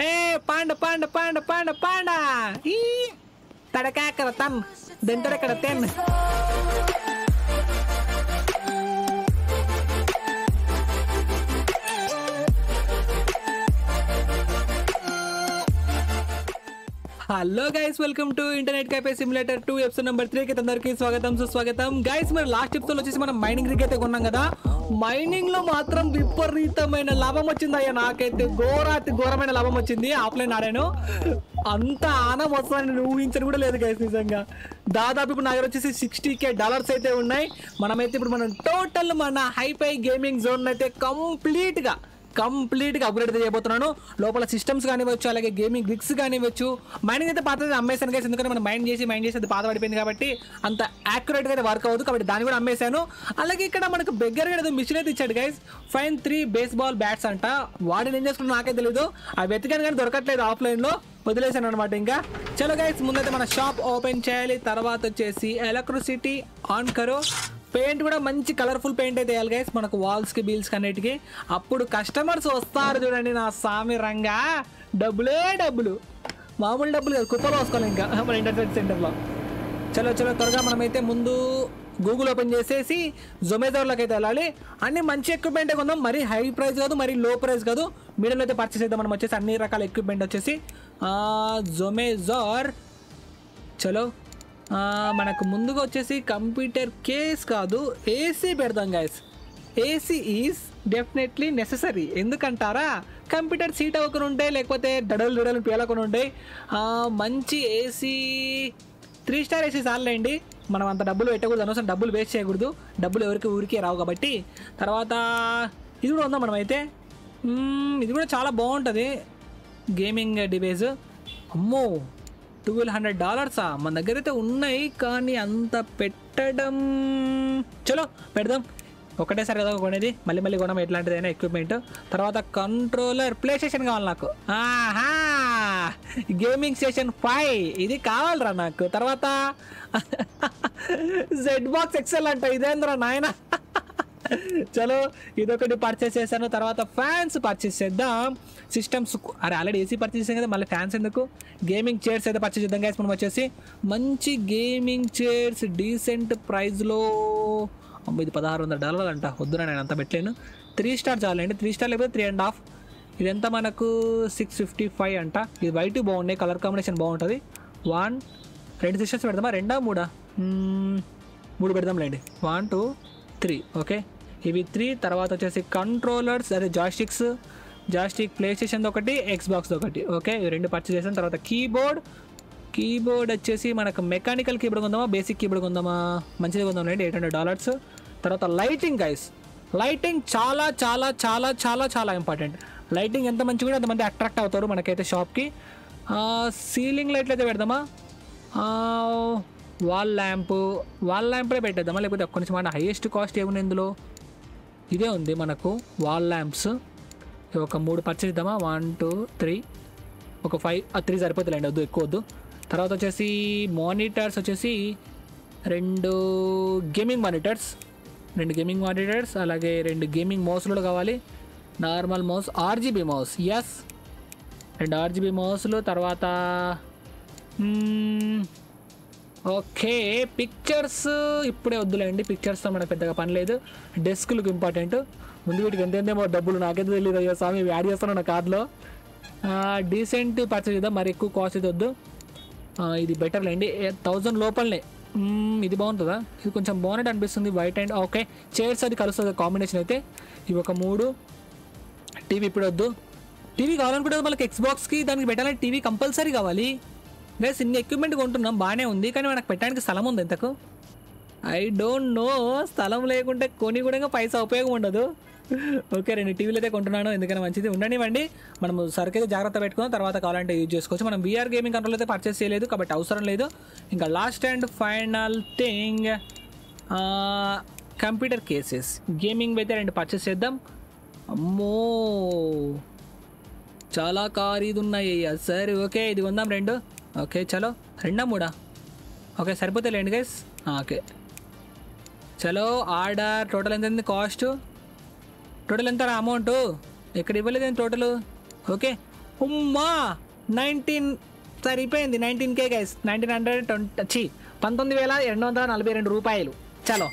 ఏ పాండ పాండ పాండ పాండ పాండ ఈ తడకాకర తన్ దెంతడక్కడ తెన్ hello guys welcome to internet cafe simulator two episode number three కి అందరికి స్వాగతం సుస్వాగతం గైస్ మరి లాస్ట్ ఎపిసోడ్ వచ్చేసి మనం మైనింగ్ రిగ్ అయితే కొన్నాం కదా మైనింగ్ లో మాత్రం విపరీతమైన లాభం వచ్చింది అయ్యా నాకైతే ఘోరాతి ఘోరమైన లాభం వచ్చింది ఆఫ్లైన్ ఆడాను అంత ఆనం వస్తుందని నేను ఊహించను కూడా లేదు గైస్ నిజంగా దాదాపు ఇప్పుడు నా దగ్గర వచ్చేసి సిక్స్టీ కే డాలర్స్ అయితే ఉన్నాయి మనమైతే ఇప్పుడు మనం టోటల్ మన హైపై గేమింగ్ జోన్ అయితే కంప్లీట్ గా కంప్లీట్ గా అప్గ్రేడ్ చేయబోతున్నాను లోపల సిస్టమ్స్ కానివ్వచ్చు అలాగే గేమింగ్ గ్రిక్స్ కానివ్వచ్చు మైనింగ్ అయితే పాతది అమ్మేశాను గైస్ ఎందుకంటే మనం మైండ్ చేసి మైండ్ చేసి అది పాత పడిపోయింది కాబట్టి అంత యాక్యురేట్ గా అయితే వర్క్ అవ్వదు కాబట్టి దాన్ని కూడా అమ్మేశాను అలాగే ఇక్కడ మనకు బెగ్గర్ ఏదో మిషన్ అయితే ఇచ్చాడు guys fine three baseball bats అంట వాడిని ఏం చేసుకున్నా నాకే తెలియదు అవి వెతికాను కానీ దొరకట్లేదు ఆఫ్లైన్ లో వదిలేశాను అనమాట ఇంకా చలో గైస్ ముందైతే మన షాప్ ఓపెన్ చేయాలి తర్వాత వచ్చేసి ఎలక్ట్రిసిటీ ఆన్ కరో పెయింట్ కూడా మంచి కలర్ఫుల్ పెయింట్ అయితే వేయాలి గైస్ మనకు వాల్స్ కి బీల్స్ అన్నిటికి అప్పుడు కస్టమర్స్ వస్తారు చూడండి నా సామి రంగా డబ్బులే డబ్బులు మామూలు డబ్బులు కాదు కుప్పలు వసుకోవాలి ఇంకా మన ఇంటర్నెట్ సెంటర్లో చలో చలో త్వరగా మనమైతే ముందు గూగుల్ ఓపెన్ చేసేసి జొమాటోలోకి అయితే వెళ్ళాలి అన్ని మంచి ఎక్విప్మెంట్ కొందాం మరీ హై ప్రైస్ కాదు మరీ లో ప్రైస్ కాదు మీడియంలో అయితే పర్చేస్ చేద్దాం మనం వచ్చేసి అన్ని రకాల ఎక్విప్మెంట్ వచ్చేసి జొమేజార్ చలో ఆ, మనకు ముందుగా వచ్చేసి కంప్యూటర్ కేస్ కాదు ఏసీ పెడదాం guys AC is definitely necessary ఎందుకంటారా కంప్యూటర్ సీట్ అవ్వకుండా ఉంటాయి లేకపోతే డడలు డడలు పేలకుండా ఉంటాయి ఆ, మంచి ఏసీ త్రీ స్టార్ ఏసీ చాలండి మనం అంత డబ్బులు పెట్టకూడదు అనవసరం డబ్బులు వేస్ట్ చేయకూడదు డబ్బులు ఎవరికి ఊరికే రావు కాబట్టి తర్వాత ఇది కూడా ఉందా మనమైతే మ్మ్, ఇది కూడా చాలా బాగుంటుంది గేమింగ్ డివైస్ అమ్మో ట్వెల్వ్ హండ్రెడ్ డాలర్సా మన దగ్గర అయితే ఉన్నాయి కానీ అంత పెట్టడం చలో పెడదాం ఒకటేసారి కదా కొనేది మళ్ళీ మళ్ళీ కొనం ఎట్లాంటిదైనా ఎక్విప్మెంట్ తర్వాత కంట్రోలర్ ప్లే స్టేషన్ కావాలి నాకు ఆహా గేమింగ్ స్టేషన్ ఫైవ్ ఇది కావాలరా నాకు తర్వాత జెడ్ బాక్స్ ఎక్సెల్ అంట ఇదేంద్రా నాయన చలో ఇదొకటి పర్చేస్ చేశాను తర్వాత ఫ్యాన్స్ పర్చేస్ చేద్దాం సిస్టమ్స్ అరే ఆల్రెడీ ఏసీ పర్చేస్ చేసాం కదా మళ్ళీ ఫ్యాన్స్ ఎందుకు గేమింగ్ చైర్స్ అయితే పర్చేస్ చేద్దాం గైస్ మనం వచ్చేసి మంచి గేమింగ్ చైర్స్ డీసెంట్ ప్రైస్లో అమ్మ ఇది పదహారు వందల డాలర్లు అంట వద్దురా నేను అంత పెట్టలేను త్రీ స్టార్ చాలండి త్రీ స్టార్ లేకపోతే త్రీ అండ్ హాఫ్ ఇదంతా మనకు సిక్స్ ఫిఫ్టీ ఫైవ్ అంట ఇది వైట్ బాగున్నాయి కలర్ కాంబినేషన్ బాగుంటుంది వన్ రెండు సిస్టమ్స్ పెడదామా రెండా మూడా మ్మ్, మూడు పెడదాంలేండి వన్ టూ త్రీ ఓకే ఇవి త్రీ తర్వాత వచ్చేసి కంట్రోలర్స్ అదే జాస్టిక్స్ జాస్టిక్ ప్లే స్టేషన్ ఒకటి ఎక్స్ బాక్స్ ఒకటి ఓకే ఇవి రెండు పర్చేస్ చేసాను తర్వాత కీబోర్డ్ కీబోర్డ్ వచ్చేసి మనకు మెకానికల్ కీబోర్డ్ కొందామా బేసిక్ కీబోర్డ్ కొందామా మంచిది కొందాం అండి ఎయిట్ హండ్రెడ్ డాలర్స్ తర్వాత లైటింగ్ గైస్ లైటింగ్ చాలా చాలా చాలా చాలా చాలా ఇంపార్టెంట్ లైటింగ్ ఎంత మంచిగా ఉంటే అంతమంది అట్రాక్ట్ అవుతారు మనకైతే షాప్కి సీలింగ్ లైట్లు అయితే పెడదామా వాల్ ల్యాంప్ వాల్ ల్యాంప్లే పెట్టేద్దామా లేకపోతే కొంచెం మన హైయెస్ట్ కాస్ట్ ఏముంది ఇందులో ఇదే ఉంది మనకు వాల్ ల్యాంప్స్ ఒక మూడు పర్చేస్ ఇద్దామా వన్ టూ త్రీ ఒక ఫైవ్ త్రీ సరిపోతుందండి వద్దు ఎక్కువ వద్దు తర్వాత వచ్చేసి మానిటర్స్ వచ్చేసి రెండు గేమింగ్ మానిటర్స్ రెండు గేమింగ్ మానిటర్స్ అలాగే రెండు గేమింగ్ మౌస్లు కూడా కావాలి నార్మల్ మౌస్ ఆర్జీబీ మౌస్ ఎస్ రెండు ఆర్జీబీ మౌస్లు తర్వాత మ్మ్, ఓకే పిక్చర్స్ ఇప్పుడే వద్దులేండి పిక్చర్స్తో మనకు పెద్దగా పని లేదు డెస్క్లకు ఇంపార్టెంట్ ముందు వీటికి ఎంతేందేమో డబ్బులు నాకైతే తెలియదు అయ్యో స్వామి ఇవి యాడ్ చేస్తాను నా కార్డులో డీసెంట్ పర్చేజ్ చేద్దాం మరి ఎక్కువ కాస్ట్ ఇది వద్దు ఆ, ఇది బెటర్ లేండి థౌజండ్ లోపలనే మ్మ్, ఇది బాగుంటుందా ఇది కొంచెం బాగున్నట్టు అనిపిస్తుంది వైట్ అండ్ ఓకే చైర్స్ అది కలుస్తుంది కాంబినేషన్ అయితే ఇవి ఒక మూడు టీవీ ఇప్పుడు వద్దు టీవీ కావాలనుకుంటే మనకి ఎక్స్బాక్స్కి దానికి పెట్టాలంటే టీవీ కంపల్సరీ కావాలి గైస్ ఇన్ని ఎక్విప్మెంట్ కొంటున్నాం బాగానే ఉంది కానీ మనకు పెట్టడానికి స్థలం ఉంది ఎంతకు ఐ డోంట్ నో స్థలం లేకుంటే కొని కూడా పైసా ఉపయోగం ఉండదు ఓకే రెండు టీవీలు అయితే కొంటున్నాను ఎందుకని మంచిది ఉండనివ్వండి మనం సరుకు అయితే జాగ్రత్త పెట్టుకుందాం తర్వాత కావాలంటే యూజ్ చేసుకోవచ్చు మనం వీఆర్ గేమింగ్ కంట్రోల్ అయితే పర్చేస్ చేయలేదు కాబట్టి అవసరం లేదు ఇంకా last and final thing computer cases gaming అయితే రెండు పర్చేస్ చేద్దాం అమ్మో చాలా ఖరీదు ఉన్నాయి అయ్యా సరే ఓకే ఇది కొందాం రెండు ఓకే చలో రెండా మూడా ఓకే సరిపోతే లేండి గైస్ ఓకే చలో ఆర్డర్ టోటల్ ఎంత కాస్ట్ టోటల్ ఎంత అమౌంట్ ఇక్కడ ఇవ్వలేదు టోటల్ ఓకే ఉమ్మా నైన్టీన్ సరిపోయింది nineteen K guys nineteen hundred twenty ఛీ పంతొమ్మిది వేల రెండు వందల నలభై రెండు రూపాయలు చలో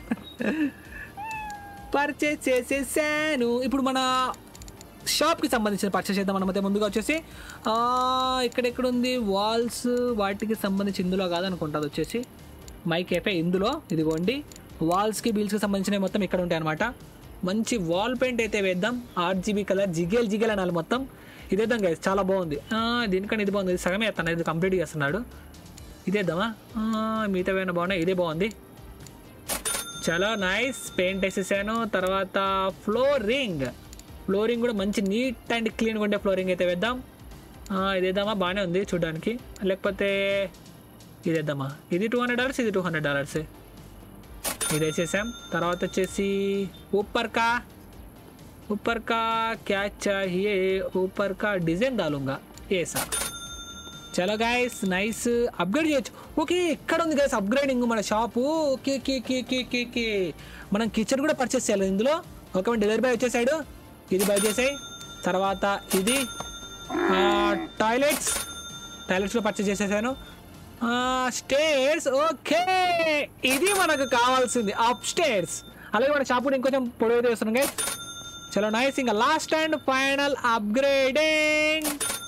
పర్చేస్ చేసేసాను ఇప్పుడు మన షాప్కి సంబంధించిన పర్చేస్ చేద్దాం మనమైతే ముందుగా వచ్చేసి ఆ, ఇక్కడెక్కడ ఉంది వాల్స్ వాటికి సంబంధించి ఇందులో కాదనుకుంటా అది వచ్చేసి మై కేఫే ఇందులో ఇదిగోండి వాల్స్కి బీల్స్కి సంబంధించినవి మొత్తం ఇక్కడ ఉంటాయి అనమాట మంచి వాల్ పెయింట్ అయితే వేద్దాం ఆర్జీబీ కలర్ జిగేల్ జిగేల్ అనాలి మొత్తం ఇదేద్దాం గైస్ చాలా బాగుంది ఆ, దీనికన్నా ఇది బాగుంది ఇది సగమే వేస్తాను ఇది కంప్లీట్ చేస్తున్నాడు ఇదేద్దామా ఆ, మిగతా ఏమైనా బాగున్నాయి ఇదే బాగుంది చాలా నైస్ పెయింట్ వేసేసాను తర్వాత ఫ్లోరింగ్ ఫ్లోరింగ్ కూడా మంచి నీట్ అండ్ క్లీన్గా ఉండే ఫ్లోరింగ్ అయితే వేద్దాం ఆ, ఇదేద్దామా బాగానే ఉంది చూడడానికి లేకపోతే ఇదేద్దామా ఇది టూ హండ్రెడ్ డాలర్స్ ఇది టూ హండ్రెడ్ డాలర్స్ ఇది వేసేసాం తర్వాత వచ్చేసి ऊपर का ऊपर का क्या चाहिए ऊपर का डिजाइन डालूंगा ये सा చలో గైస్ నైస్ అప్గ్రేడ్ చేయొచ్చు ఓకే ఎక్కడ ఉంది గైస్ అప్గ్రేడింగ్ మన shop okay okay okay okay okay okay మనం కిచెన్ కూడా పర్చేస్ చేయాలి ఇందులో ఓకే మన డెలివరీ బాయ్ వచ్చేసాడు ఇది బై చేసాయి తర్వాత ఇది టాయిలెట్స్ టాయిలెట్స్ కూడా పర్చేస్ చేసేసాను స్టేర్స్ ఓకే ఇది మనకు కావాల్సింది అప్ స్టేర్స్ అలాగే మన షాప్ కూడా ఇంకొంచెం పొడవు చేస్తున్నాం గైస్ చలో నైస్ ఇంకా last and final upgrading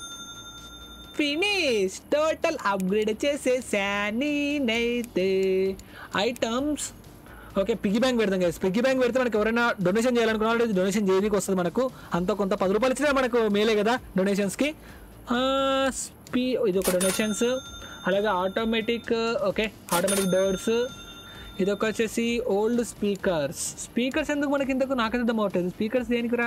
finish total upgrade చేసేసాను నేనైతే ఐటమ్స్ ఓకే పిగ్గీ బ్యాంక్ పెడతాం కదా పిగ్గీ బ్యాంక్ పెడితే మనకి ఎవరైనా డొనేషన్ చేయాలనుకున్నా డొనేషన్ చేయడానికి వస్తుంది మనకు అంత కొంత పది రూపాయలు ఇచ్చినా మనకు మేలే కదా డొనేషన్స్కి స్పీ ఇది ఒక డొనేషన్స్ అలాగే ఆటోమేటిక్ ఓకే ఆటోమేటిక్ డోర్స్ ఇది ఒక వచ్చేసి ఓల్డ్ స్పీకర్స్ స్పీకర్స్ ఎందుకు మనకి ఇంతకు నాకైతే అర్థం అవట్లేదు స్పీకర్స్ దేనికిరా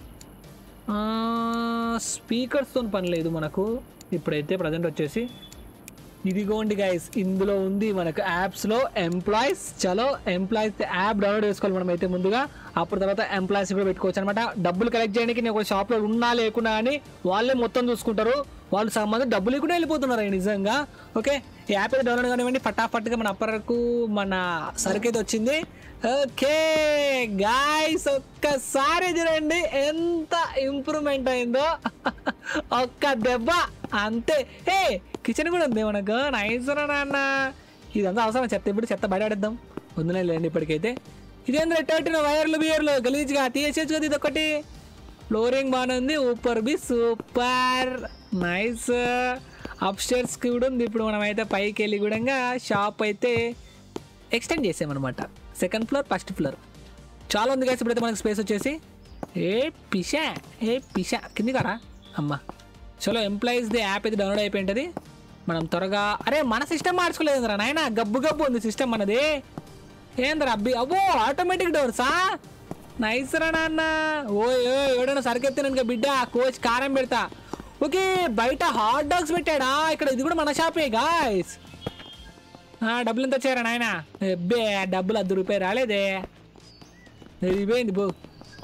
స్పీకర్స్తో పని లేదు మనకు ఇప్పుడైతే ప్రజెంట్ వచ్చేసి ఇదిగోండి గైస్ ఇందులో ఉంది మనకు యాప్స్లో ఎంప్లాయీస్ చలో ఎంప్లాయీస్ యాప్ డౌన్లోడ్ చేసుకోవాలి మనం అయితే ముందుగా అప్పుడు తర్వాత ఎంప్లాయీస్ కూడా పెట్టుకోవచ్చు అనమాట డబ్బులు కలెక్ట్ చేయడానికి నేను ఒక షాప్లో ఉన్నా లేకున్నా అని వాళ్ళే మొత్తం చూసుకుంటారు వాళ్ళు సంబంధం డబ్బులు కూడా వెళ్ళిపోతున్నారు నిజంగా ఓకే ఈ యాప్ అయితే డౌన్లోడ్ కానివ్వండి ఫటాఫట్గా మన అప్పరకు మన సరుకు అయితే వచ్చింది ఓకే గాయస్ ఒక్కసారి చూడండి ఎంత ఇంప్రూవ్మెంట్ అయిందో ఒక్క దెబ్బ అంతే ఏ కిచెన్ కూడా ఉంది మనకు నైస్ రా నాన్న ఇదంతా అవసరం చెత్త ఇప్పుడు చెత్త బయటపడేద్దాం వద్దులే లేండి ఇప్పటికైతే ఇదేంద్ర ఎట్టబెట్టిన వైర్లు బియర్లు గలీజ్గా తీసేయచ్చు కదా ఇది ఒకటి ఫ్లోరింగ్ బాగానే ఉంది ఊపర్ బి సూపర్ నైస్ అప్ స్టేర్స్కి కూడా ఉంది ఇప్పుడు మనం అయితే పైకి వెళ్ళి కూడా షాప్ అయితే ఎక్స్టెండ్ చేసామన్నమాట సెకండ్ ఫ్లోర్ ఫస్ట్ ఫ్లోర్ చాలా ఉంది కదా ఇప్పుడైతే మనకి స్పేస్ వచ్చేసి ఏ పిషా ఏ పిషా కింది కారా అమ్మ చలో ఎంప్లాయీస్ది యాప్ అయితే డౌన్లోడ్ అయిపోయింది మనం త్వరగా అరే మన సిస్టమ్ మార్చుకోలేదురా నాయన గబ్బు గబ్బు ఉంది సిస్టమ్ మనది ఏంద్రా అబ్బి అబ్బో ఆటోమేటిక్ డోర్సా నైస్ రా నాన్న ఓయ్ ఓయ్ ఎవడైనా సరికెత్తిన బిడ్డ కోచ్ కారం పెడతా ఓకే బయట హాట్ డాగ్స్ పెట్టాడా ఇక్కడ ఇది కూడా మన షాపే గాయస్ డబ్బులు ఎంత వచ్చారా నాయన ఎబ్బే డబ్బులు అర్ధ రూపాయి రాలేదే ఇదిపోయింది బో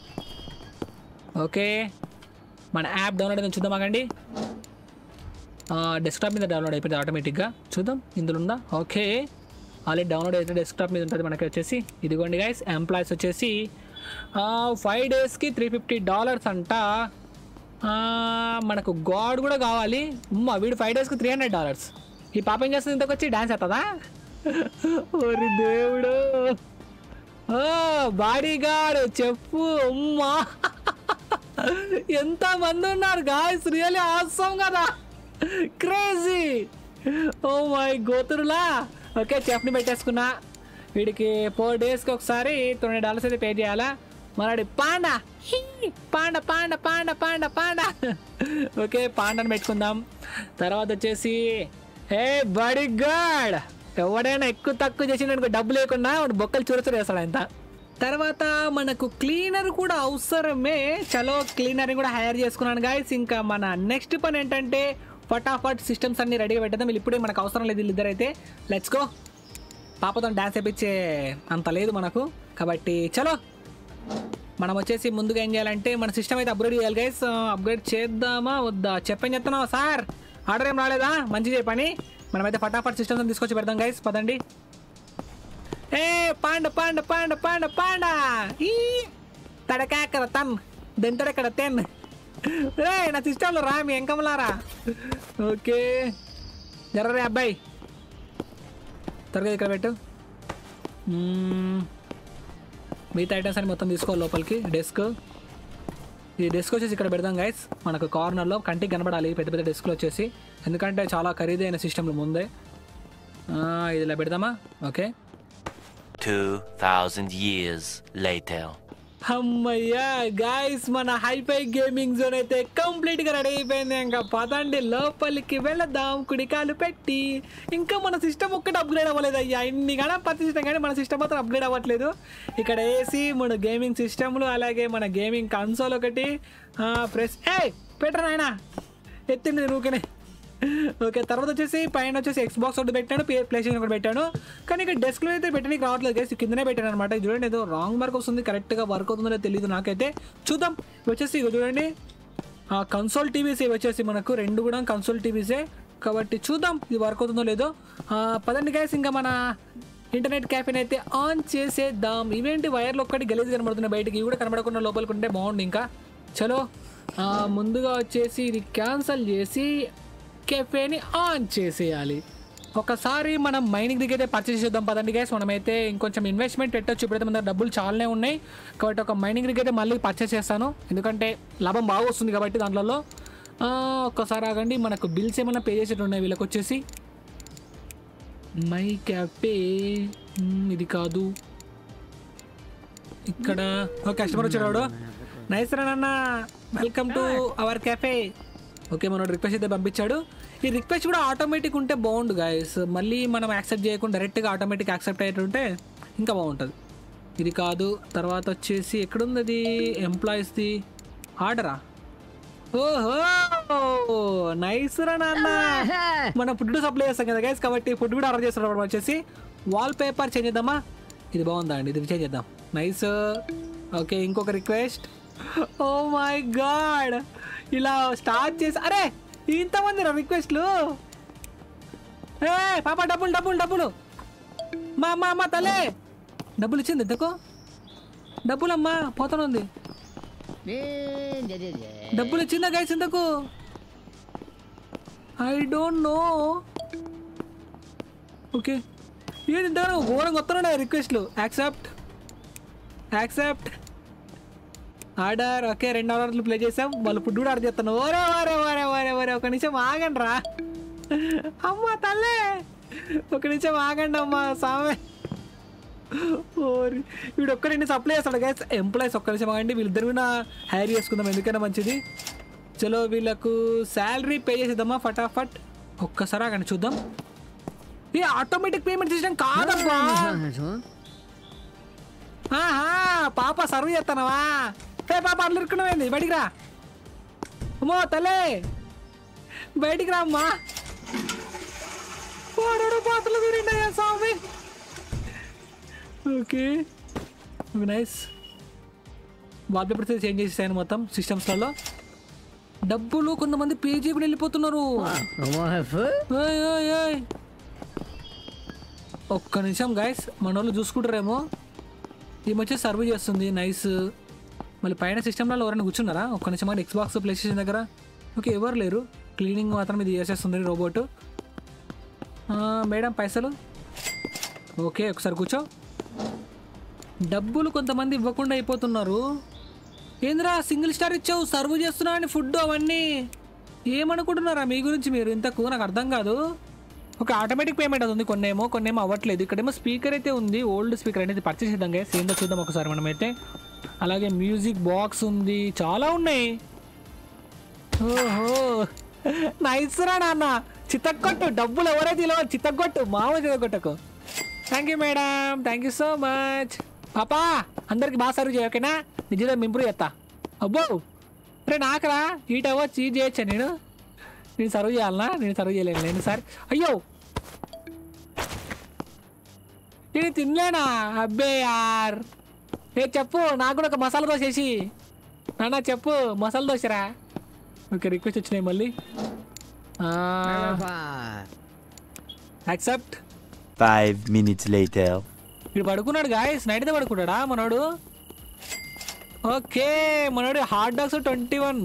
ఓకే మన యాప్ డౌన్లోడ్ అయితే చూద్దాం ఆగండి డెస్క్టాప్ మీద డౌన్లోడ్ అయిపోయింది ఆటోమేటిక్గా చూద్దాం ఇందులో ఉందా ఓకే ఆల్రెడీ డౌన్లోడ్ అయితే డెస్క్టాప్ మీద ఉంటుంది మనకి వచ్చేసి ఇదిగోండి గైస్ ఎంప్లాయీస్ వచ్చేసి ఫైవ్ డేస్కి త్రీ ఫిఫ్టీ డాలర్స్ అంట ఆ, మనకు గాడ్ కూడా కావాలి ఉమ్మ వీడు ఫైవ్ డేస్కి త్రీ హండ్రెడ్ డాలర్స్ ఈ పాప ఏం చేస్తుంది ఇంతకు వచ్చి డాన్స్ అవుతుందా ఓరి దేవుడు ఓ బాడీ గార్డ్ చెప్పు అమ్మా ఎంత మంది ఉన్నారు గాయస్ రియల్లీ ఆసం కదా క్రేజీ ఓ మై గోతురులా ఓకే చెఫ్ని పెట్టేసుకున్నా వీడికి ఫోర్ డేస్కి ఒకసారి ట్వంటీ డాలర్స్ అయితే పే చేయాలా మనడి పాండా హీ, panda panda panda panda panda okay పాండాని పెట్టుకుందాం తర్వాత వచ్చేసి ఏ బడి గాడ్ ఎవడైనా ఎక్కువ తక్కువ చేసిన డబ్బు లేకుండా వాడు బొక్కలు చూరచూరు వేస్తాడు అంత తర్వాత మనకు క్లీనర్ కూడా అవసరమే చలో క్లీనర్ని కూడా హైర్ చేసుకున్నాను గాయస్ ఇంకా మన నెక్స్ట్ పని ఏంటంటే ఫటాఫట్ సిస్టమ్స్ అన్ని రెడీగా పెట్టేద్దాం వీళ్ళు ఇప్పుడే మనకు అవసరం లేదు వీళ్ళిద్దరు అయితే లెట్స్ గో పాపతో డాన్స్ వేయించే అంత లేదు మనకు కాబట్టి చలో మనం వచ్చేసి ముందుగా ఏం చేయాలంటే మన సిస్టమ్ అయితే అప్గ్రేడ్ చేయాలి గైస్ అప్గ్రేడ్ చేద్దామా వద్దా చెప్పని చెప్తున్నావా సార్ ఆర్డర్ ఏం రాలేదా మంచి చెప్పని మనమైతే ఫటాఫట్ సిస్టమ్స్ తీసుకొచ్చి పెడదాం గైస్ పదండి ఏ పాండ పాండ పాండ పాండ పాండ ఈ తడకాకర తన్ దెంతడెక్కడ తెన్ రే నా సిస్టంలో రా మీ ఎంకమలారా ఓకే జర్రే అబ్బాయి త్వరగా ఇక్కడ పెట్టు మ్మ్. మిగతా ఐటమ్స్ అని మొత్తం తీసుకోవాలి లోపలికి డెస్క్ ఈ డెస్క్ వచ్చేసి ఇక్కడ పెడదాం గైస్ మనకు కార్నర్లో కంటికి కనబడాలి పెద్ద పెద్ద డెస్క్లు వచ్చేసి ఎందుకంటే చాలా ఖరీదైన సిస్టంలు ముందే ఆ, ఇది ఇలా పెడదామా ఓకే 2,000 years later. అమ్మయ్యా గాయస్ మన హైఫై గేమింగ్ జోన్ అయితే కంప్లీట్ గా రెడీ అయిపోయింది ఇంకా పదండి లోపలికి వెళదాం కుడికాలు పెట్టి ఇంకా మన సిస్టమ్ ఒక్కటి అప్గ్రేడ్ అవ్వలేదు అయ్యా ఇన్ని కానీ ప్రతి సిస్టమ్ కానీ మన సిస్టమ్ మాత్రం అప్గ్రేడ్ అవ్వట్లేదు ఇక్కడ ఏసీ మన గేమింగ్ సిస్టమ్లు అలాగే మన గేమింగ్ కన్సోల్ ఒకటి ప్రెస్ ఏ పెట్టరా నాయన ఎత్తిండి రూకనే ఓకే తర్వాత వచ్చేసి పైన వచ్చేసి ఎక్స్ బాక్స్ ఒకటి పెట్టాను ప్లే స్టేషన్ ఒకటి పెట్టాను కానీ ఇక్కడ డెస్క్లో అయితే పెట్టడానికి రావట్లేదు గైస్ కిందనే పెట్టాను అనమాట చూడండి ఏదో రాంగ్ మార్క్ వస్తుంది కరెక్ట్గా వర్క్ అవుతుందో లేదో తెలియదు నాకైతే చూద్దాం ఇవి వచ్చేసి ఇగో చూడండి కన్సోల్ టీవీస్ ఇవి వచ్చేసి మనకు రెండు కూడా కన్సోల్ టీవీసే కాబట్టి చూద్దాం ఇది వర్క్ అవుతుందో లేదో ఆ, పదండి గైస్ ఇంకా మన ఇంటర్నెట్ క్యాఫేని అయితే ఆన్ చేసేద్దాం ఇవేంటి వైర్లు ఒక్కటి గలీజ్ కనబడుతున్నాయి బయటికి ఇవి కూడా కనబడకుండా లోపలికి ఉంటే బాగుండు ఇంకా చలో ఆ, ముందుగా వచ్చేసి ఇది క్యాన్సల్ చేసి కెఫేని ఆన్ చేసేయాలి ఒకసారి మనం మైనింగ్ దగ్గర పర్చేస్ చేద్దాం పదండి గైస్ మనమైతే ఇంకొంచెం ఇన్వెస్ట్మెంట్ పెట్టొచ్చు ఇప్పుడైతే మన దగ్గర డబ్బులు చాలానే ఉన్నాయి కాబట్టి ఒక మైనింగ్ దగ్గర మళ్ళీ పర్చేస్ చేస్తాను ఎందుకంటే లాభం బాగా వస్తుంది కాబట్టి దాంట్లో ఆ, ఒక్కసారి ఆగండి మనకు బిల్స్ ఏమైనా పే చేసేట్టు ఉన్నాయి వీళ్ళకి వచ్చేసి మై క్యాఫే మ్మ్, ఇది కాదు ఇక్కడ ఒక కస్టమర్ వచ్చాడు నైస్ అన్న welcome to our cafe okay మనోడు రిక్వెస్ట్ అయితే పంపించాడు ఈ రిక్వెస్ట్ కూడా ఆటోమేటిక్ ఉంటే బాగుండు గాయస్ మళ్ళీ మనం యాక్సెప్ట్ చేయకుండా డైరెక్ట్గా ఆటోమేటిక్ యాక్సెప్ట్ అయ్యేటుంటే ఇంకా బాగుంటుంది ఇది కాదు తర్వాత వచ్చేసి ఎక్కడుంది అది ఎంప్లాయీస్ది ఆర్డరా ఓహో నైస్ రా నాన్న మనం ఫుడ్ సప్లై చేస్తాం కదా గైస్ కాబట్టి ఫుడ్ కూడా ఆర్డర్ చేస్తున్నాం మనం వచ్చేసి వాల్ పేపర్ చేంజ్ చేద్దామా ఇది బాగుందా అండి ఇది చేంజ్ చేద్దాం నైస్ ఓకే ఇంకొక రిక్వెస్ట్ ఓ మై గాడ్ ఇలా స్టార్ట్ చేసి అరే ఇంతమంది రా రిక్వెస్ట్లు ఏ పాప డబ్బులు డబ్బులు డబ్బులు మా అమ్మ అమ్మ తలే డబ్బులు ఇచ్చింది ఎంతకు డబ్బులమ్మా పోతానుంది డబ్బులు ఇచ్చిందా గైస్ ఇంతకు ఐ డోంట్ నో ఓకే ఏంటి ఇంతగా ఘోరంగా వస్తున్నాడు రిక్వెస్ట్లు యాక్సెప్ట్ యాక్సెప్ట్ ఆర్డర్ ఓకే రెండు ఆర్డర్లు ప్లే చేసాం వాళ్ళు ఫుడ్ కూడా ఆర్డర్ చేస్తాను ఓరే ఓరే ఓరే ఓరే ఓరే ఒక నిమిషం ఆగండి రా అమ్మ తల్లే ఒక నిమిషం ఆగండి అమ్మ సామె ఓరి వీడు ఒక్కడిని సప్లై చేస్తాడు గైస్ ఎంప్లాయీస్ ఒక్క నిమిషం ఆగండి వీళ్ళిద్దరు కూడా హైర్ చేసుకుందాం ఎందుకైనా మంచిది చలో వీళ్ళకు శాలరీ పే చేసేద్దామా ఫటాఫట్ ఒక్కసారి ఆగండి చూద్దాం ఈ ఆటోమేటిక్ పేమెంట్ సిస్టమ్ కాదబ్బా ఆహా పాప సర్వ్ చేస్తానవా ఏ పాప అట్లా ఇరుక్కున్నావేంది బయటికి రా అమ్మో తలే బయటికి రా అమ్మా వాడు పాత్రలు తిరిగినాయా స్వామి ఓకే నైస్ వాల్పేపర్స్ చేంజ్ చేసేసాను మొత్తం సిస్టమ్స్లలో డబ్బులు కొంతమంది పే చేయకుండా వెళ్ళిపోతున్నారు ఓయ్, ఓయ్, ఓయ్. ఒక్క నిమిషం గాయస్ మన వాళ్ళు చూసుకుంటారేమో ఈ మధ్య సర్వ్ చేస్తుంది నైస్ మళ్ళీ పైన సిస్టమ్లో ఎవరైనా కూర్చున్నారా ఒక్క నిమిషం ఎక్స్ బాక్స్ ప్లే స్టేషన్ దగ్గర ఓకే ఎవరు లేరు క్లీనింగ్ మాత్రం ఇది చేసేస్తుంది రోబోట్ మేడం పైసలు ఓకే ఒకసారి కూర్చో డబ్బులు కొంతమంది ఇవ్వకుండా అయిపోతున్నారు ఏంద్రా సింగిల్ స్టార్ ఇచ్చావు సర్వ్ చేస్తున్నా అని ఫుడ్ అవన్నీ ఏమనుకుంటున్నారా మీ గురించి మీరు ఇంతకు నాకు అర్థం కాదు ఒక ఆటోమేటిక్ పేమెంట్ అది ఉంది కొన్నేమో కొన్నేమో అవ్వట్లేదు ఇక్కడేమో స్పీకర్ అయితే ఉంది ఓల్డ్ స్పీకర్ అనేది పర్చేస్ చేద్దాం గైస్ ఏందో చూద్దాం ఒకసారి మనమైతే అలాగే మ్యూజిక్ బాక్స్ ఉంది చాలా ఉన్నాయి ఓహో నైస్ రా నాన్న చిత్తగొట్టు డబ్బులు ఎవరైతే ఇలా చిత్తగొట్టు మామూలు చిత్తగొట్టకు thank you madam thank you so much పాపా అందరికి బాగా సర్వ్ చేయ ఓకేనా నిజంగా ఇంప్రూవ్ చేస్తా అబ్బో రే నాకరా ఈట అవ్వచ్చు ఈ చేయొచ్చా నేను నేను సర్వ్ చేయాలనా నేను సర్వ్ చేయలేను నేను సార్ అయ్యో నేను తినలేనా అబ్బే యార్ ఏ చెప్పు నాకు కూడా ఒక మసాలా దోశ వేసి నాన్న చెప్పు మసాలా దోశరా ఓకే రిక్వెస్ట్ వచ్చినాయి మళ్ళీ యాక్సెప్ట్ Five minutes later. ఇప్పుడు పడుకున్నాడు గాయస్ నైట్ పడుకున్నాడా మనోడు ఓకే మనోడు hot dogs twenty one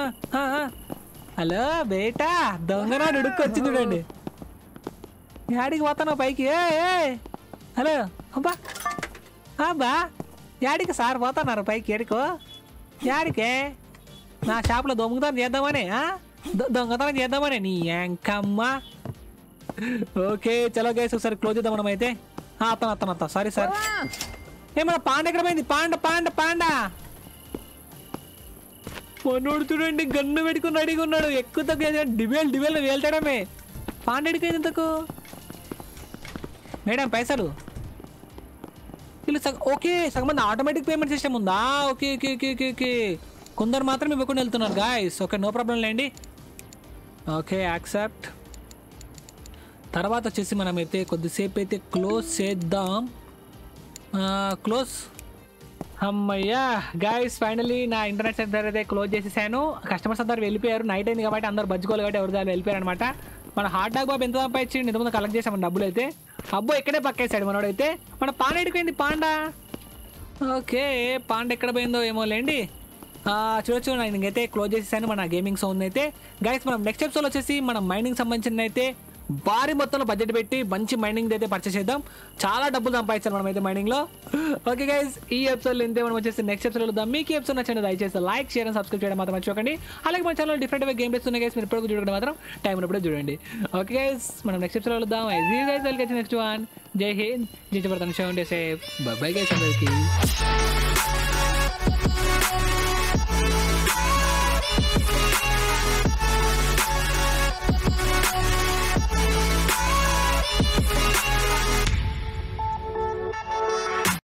hello బేటా దొంగనాడు ఉడుక్కొచ్చి చూడండి యాడికి పోతాను పైకి ఏ ఏ హలో అబ్బా అబ్బా యాడికి సార్ పోతున్నారు పైకి ఎడుకో యాడికే నా షాప్లో దొంగతనం చేద్దామని ఆ? దొ- దొంగతనం చేద్దామని నీ యాంకమ్మ ఓకే చలో గైస్ ఒకసారి క్లోజ్ చేద్దాం మనం అయితే ఆ, అతను అతను అతను సారీ సార్ ఏమన్నా పాండ ఎక్కడ పోయింది పాండ పాండ పాండ మనోడు చూడండి గన్ను పెట్టుకుని రెడీగా ఉన్నాడు ఎక్కువ తక్కువ డిబేల్ డిబేల్ వెళ్తాడమే పాండ ఎడిపోయింది ఇంతకు మేడం పైసలు వీళ్ళు సగ ఓకే సగం మంది ఆటోమేటిక్ పేమెంట్ సిస్టమ్ ఉందా okay okay okay okay okay కొందరు మాత్రం ఇవ్వకుండా వెళ్తున్నారు గాయస్ ఓకే నో ప్రాబ్లం లేండి ఓకే యాక్సెప్ట్ తర్వాత వచ్చేసి మనమైతే కొద్దిసేపు అయితే క్లోజ్ చేద్దాం క్లోజ్ అమ్మయ్యా గాయస్ ఫైనలీ నా ఇంటర్నెట్ సెంటర్ అయితే క్లోజ్ చేసేసాను కస్టమర్స్ అందరు వెళ్ళిపోయారు నైట్ అయింది కాబట్టి అందరు బజ్జుకోవాలి కాబట్టి ఎవరు దాన్ని వెళ్ళిపోయారు అనమాట మన హాట్ డాగ్ బాబు ఎంత సంపాదించి ఇంతకుముందు కలెక్ట్ చేసాము డబ్బులు అయితే అబ్బో ఇక్కడే పక్కేసాడు మనోడైతే మన పాండ ఎడిపోయింది పాండా ఓకే పాండ ఎక్కడ పోయిందో ఏమో లేండి ఆ, చూడొచ్చు నేను ఇంకైతే క్లోజ్ చేసేసాను మన గేమింగ్ సౌండ్ అయితే గైస్ మనం నెక్స్ట్ ఎపిసోడ్ వచ్చేసి మనం మైనింగ్ సంబంధించిన అయితే భారీ మొత్తంలో బడ్జెట్ పెట్టి మంచి మైనింగ్ అయితే పర్చేస్ చేద్దాం చాలా డబ్బులు సంపాదించాలి మనం అయితే మైనింగ్ లో ఓకే గైస్ ఈ ఎపిసోడ్ ఇంతే మనం వచ్చేసి నెక్స్ట్ ఎపిసోడ్ వెళ్దాం మీకు ఎపిసోడ్ నచ్చండి దయచేసి లైక్ షేర్ అండ్ సబ్స్క్రైబ్ చేయడం మాత్రం మర్చిపోకండి అలాగే మన ఛానల్ డిఫరెంట్ గేమ్ ప్లేస్ ఉన్నాయి గైస్ మీరు ఇప్పుడు చూడడం మాత్రం టైం ఉన్నప్పుడు చూడండి ఓకే గైస్ మనం నెక్స్ట్ ఎపిసోడ్ వెళ్దాం గైస్ వెల్కమ్ నెక్స్ట్ వన్ జై హింద్ జై జబర్దన్ షో ఉండే సేఫ్ బై గైస్ అందరికి